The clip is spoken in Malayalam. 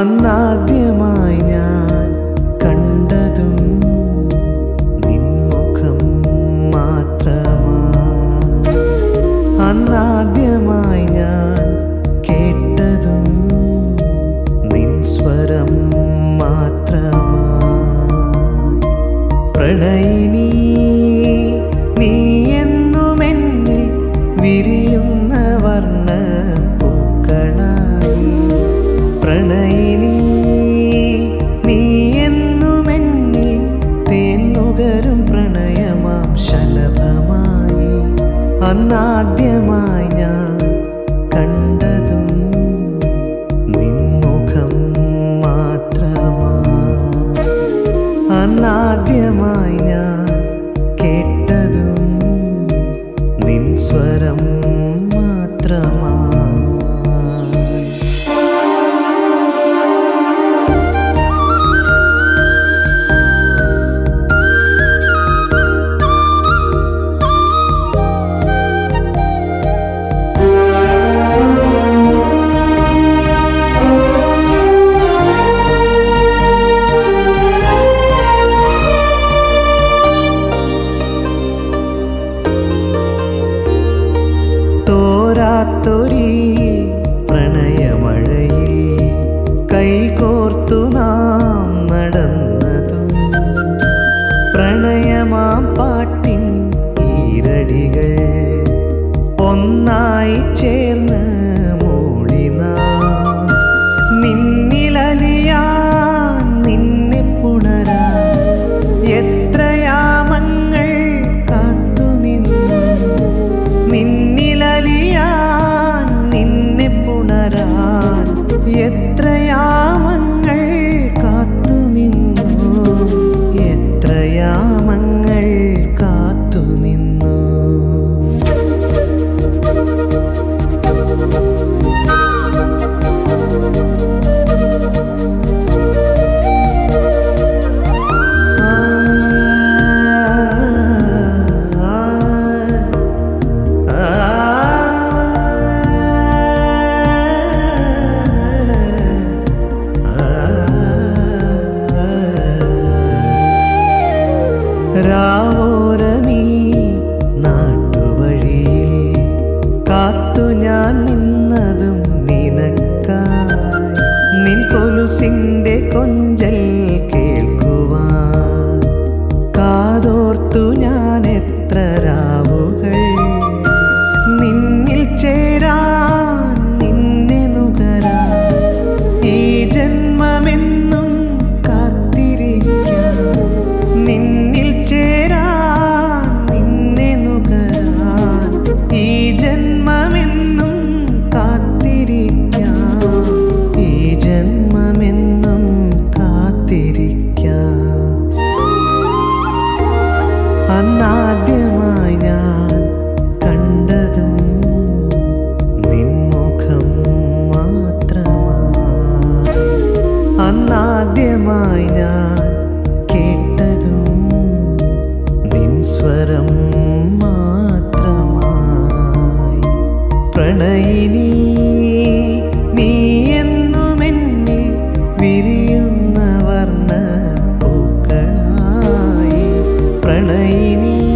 അന്നാദ്യമായി ഞാൻ കണ്ടതും നിൻമുഖം മാത്രമാ അന്നാദ്യമായി ഞാൻ കേട്ടതും നിൻ സ്വരം മാത്രമാ പ്രണയിനി നീ എന്നുമെന്നിൽ വിരിയുന്ന വർണ്ണ പൂക്കളായി പ്രണയിനി നീ എന്നുമെന്നിൽ തേന്നുകരും പ്രണയമാം ശലഭമായി അന്നാദ്യമായി ഞാൻ കണ്ടതും നിൻമുഖം മാത്രമാ അന്നാദ്യമായി ഞാൻ കേട്ടതും നിൻ സ്വരം മാത്രമാ തോരാത്തൊരീ പ്രണയമഴയിൽ കൈകോർത്തു നാം നടന്നതും പ്രണയമാം പാട്ടിൻ ഈരടികൾ ഒന്നായി ചേർന്ന് മൂളിനാ നിന്നിലലിയാൻ നിന്നെ പുണരാൻ എത്രയാമങ്ങൾ കാത്തുനിന്നു നിന്നിലലിയാൻ നിന്നെ പുണരാൻ എത്രയാമങ്ങൾ കാത്തുനിന്നു എത്രയാമങ്ങൾ കാത്തുനിന്നു രാവോരമീ നാട്ടുവഴിയിൽ കാത്തു ഞാൻ നിന്നതും നിനക്കായി നിൻ കൊലുസിൻ്റെ കൊഞ്ചൽ കേൾക്കുവാൻ കാതോർത്തു ഞാൻ എത്ര രാവുകൾ നിന്നിൽ ചേരാൻ നിന്നെ നുകരാൻ ഈ ജന്മമെന്നും കാത്തിരിക്കാം നിന്നിൽ ചേരാൻ നിന്നെ നുകരാൻ ഈ ജന്മമെന്നും കാത്തിരിക്കാം ഈ ജന്മമെന്നും കാത്തിരിക്കാം അന്നാദ്യമായി ഞാൻ കണ്ടതും നിൻമുഖം മാത്രമാ അന്നാദ്യമായി ഞാൻ കേട്ടതും നിൻ സ്വരം മാത്രമായി പ്രണയിനി നീ എന്നുമെന്നിൽ വിരിയുന്ന വർണ്ണ പൂക്കളായി പ്രണയിനി